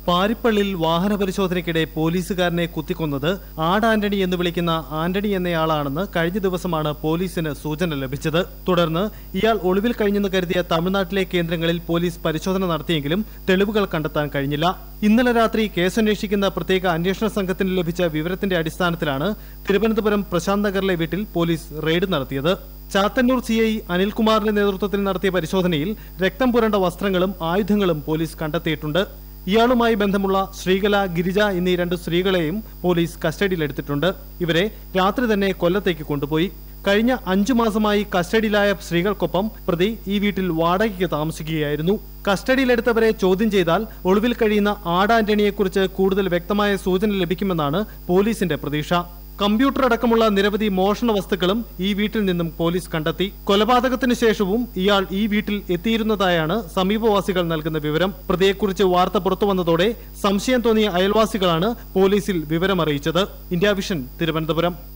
പാരിപ്പള്ളിൽ വാഹന പരിശോധനയ്ക്കിടെ പോലീസുകാരനെ കുത്തിക്കൊന്നത് ആട് ആന്റണി എന്ന് വിളിക്കുന്ന ആന്റണി എന്നയാളാണെന്ന് കഴിഞ്ഞ ദിവസമാണ് പോലീസിന് സൂചന ലഭിച്ചത് തുടർന്ന് ഇയാൾ ഒളിവിൽ കഴിഞ്ഞെന്ന് കരുതിയ തമിഴ്നാട്ടിലെ കേന്ദ്രങ്ങളിൽ പോലീസ് പരിശോധന നടത്തിയെങ്കിലും തെളിവുകൾ കണ്ടെത്താൻ കഴിഞ്ഞില്ല ഇന്നലെ രാത്രി കേസന്വേഷിക്കുന്ന പ്രത്യേക അന്വേഷണ സംഘത്തിന് ലഭിച്ച വിവരത്തിന്റെ അടിസ്ഥാനത്തിലാണ് തിരുവനന്തപുരം പ്രശാന്ത് നഗറിലെ വീട്ടിൽ പോലീസ് റെയ്ഡ് നടത്തിയത് ചാത്തന്നൂർ സി ഐ അനിൽകുമാറിന്റെ നേതൃത്വത്തിൽ നടത്തിയ പരിശോധനയിൽ രക്തം പുരണ്ട വസ്ത്രങ്ങളും ആയുധങ്ങളും പോലീസ് കണ്ടെത്തിയിട്ടുണ്ട് ഇയാളുമായി ബന്ധമുള്ള ശ്രീകല ഗിരിജ എന്നീ രണ്ട് സ്ത്രീകളെയും പോലീസ് കസ്റ്റഡിയിലെടുത്തിട്ടുണ്ട് ഇവരെ രാത്രി തന്നെ കൊല്ലത്തേക്ക് കൊണ്ടുപോയി കഴിഞ്ഞ അഞ്ചു മാസമായി കസ്റ്റഡിയിലായ സ്ത്രീകൾക്കൊപ്പം പ്രതി ഈ വീട്ടിൽ വാടകയ്ക്ക് താമസിക്കുകയായിരുന്നു കസ്റ്റഡിയിലെടുത്തവരെ ചോദ്യം ചെയ്താൽ ഒളിവിൽ കഴിയുന്ന ആടാന്റണിയെക്കുറിച്ച് കൂടുതൽ വ്യക്തമായ സൂചന ലഭിക്കുമെന്നാണ് പോലീസിന്റെ പ്രതീക്ഷ കമ്പ്യൂട്ടർ അടക്കമുള്ള നിരവധി മോഷണ വസ്തുക്കളും ഈ വീട്ടിൽ നിന്നും പോലീസ് കണ്ടെത്തി കൊലപാതകത്തിന് ശേഷവും ഇയാൾ ഈ വീട്ടിൽ എത്തിയിരുന്നതായാണ് സമീപവാസികൾ നൽകുന്ന വിവരം പ്രതിയെക്കുറിച്ച് വാർത്ത പുറത്തുവന്നതോടെ സംശയം തോന്നിയ അയൽവാസികളാണ് പോലീസിൽ വിവരമറിയിച്ചത് ഇന്ത്യ വിഷൻ തിരുവനന്തപുരം